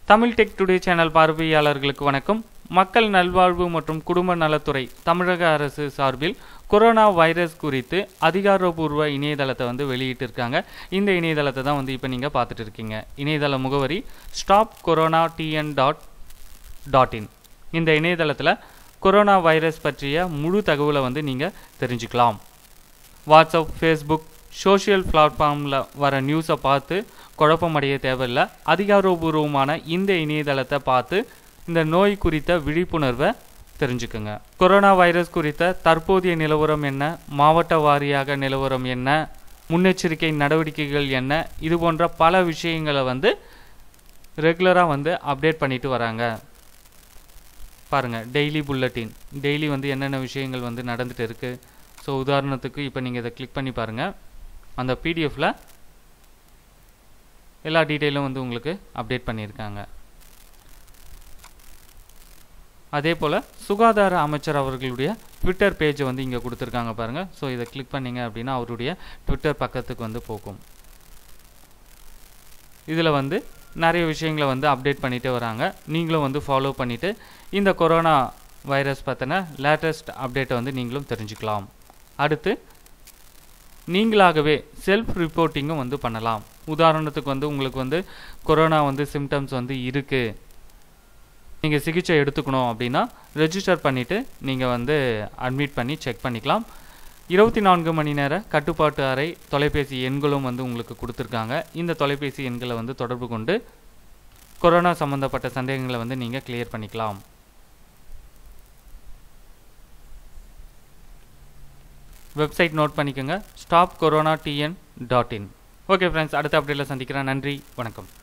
Tamil tech today channel பார்வையாளர்களுக்கு வணக்கம் மக்கள் நல்வாழ்வு மற்றும் குடும்ப நலத்துறை தமிழக அரசு சார்பில் கொரோனா வைரஸ் குறித்து அதிகாரப்பூர்வ இணையதளத்தை வந்து வெளியிட்டிருக்காங்க இந்த இணையதளத்தை தான் வந்து இப்போ நீங்கள் பார்த்துட்டு இருக்கீங்க இணையதள முகவரி stop corona TN dot dot in இந்த இணையதளத்தில் கொரோனா வைரஸ் பற்றிய முழு தகவலை வந்து நீங்கள் தெரிஞ்சுக்கலாம் வாட்ஸ்அப் ஃபேஸ்புக் சோஷியல் பிளாட்ஃபார்மில் வர நியூஸை பார்த்து குழப்பமடைய தேவையில்லை அதிகாரபூர்வமான இந்த இணையதளத்தை பார்த்து இந்த நோய் குறித்த விழிப்புணர்வை தெரிஞ்சுக்குங்க கொரோனா வைரஸ் குறித்த தற்போதைய நிலவரம் என்ன மாவட்ட வாரியாக நிலவரம் என்ன முன்னெச்சரிக்கை நடவடிக்கைகள் என்ன இது போன்ற பல விஷயங்களை வந்து ரெகுலராக வந்து அப்டேட் பண்ணிட்டு வராங்க பாருங்கள் டெய்லி புல்லட்டின் டெய்லி வந்து என்னென்ன விஷயங்கள் வந்து நடந்துட்டு இருக்குது ஸோ உதாரணத்துக்கு இப்போ நீங்கள் இதை கிளிக் பண்ணி பாருங்கள் அந்த பிடிஎஃப்பில் எல்லா டீட்டெயிலும் வந்து உங்களுக்கு அப்டேட் பண்ணியிருக்காங்க அதே போல் சுகாதார அமைச்சர் அவர்களுடைய ட்விட்டர் பேஜை வந்து இங்கே கொடுத்துருக்காங்க பாருங்கள் ஸோ இதை கிளிக் பண்ணிங்க அப்படின்னா அவருடைய ட்விட்டர் பக்கத்துக்கு வந்து போகும் இதில் வந்து நிறைய விஷயங்களை வந்து அப்டேட் பண்ணிகிட்டே வராங்க நீங்களும் வந்து ஃபாலோ பண்ணிவிட்டு இந்த கொரோனா வைரஸ் பற்றின லேட்டஸ்ட் அப்டேட்டை வந்து நீங்களும் தெரிஞ்சுக்கலாம் அடுத்து நீங்களாகவே செல்ஃப் ரிப்போர்ட்டிங்கும் வந்து பண்ணலாம் உதாரணத்துக்கு வந்து உங்களுக்கு வந்து கொரோனா வந்து சிம்டம்ஸ் வந்து இருக்குது நீங்கள் சிகிச்சை எடுத்துக்கணும் அப்படின்னா ரெஜிஸ்டர் பண்ணிவிட்டு நீங்கள் வந்து அட்மிட் பண்ணி செக் பண்ணிக்கலாம் இருபத்தி நான்கு மணி நேர கட்டுப்பாட்டு அறை தொலைபேசி எண்களும் வந்து உங்களுக்கு கொடுத்துருக்காங்க இந்த தொலைபேசி எண்களை வந்து தொடர்பு கொண்டு கொரோனா சம்மந்தப்பட்ட சந்தேகங்களை வந்து நீங்கள் கிளியர் பண்ணிக்கலாம் வெப்சைட் நோட் பண்ணிக்கோங்க stop corona TN dot in okay friends அடுத்த அப்டேட்டில் சந்திக்கிறேன் நன்றி வணக்கம்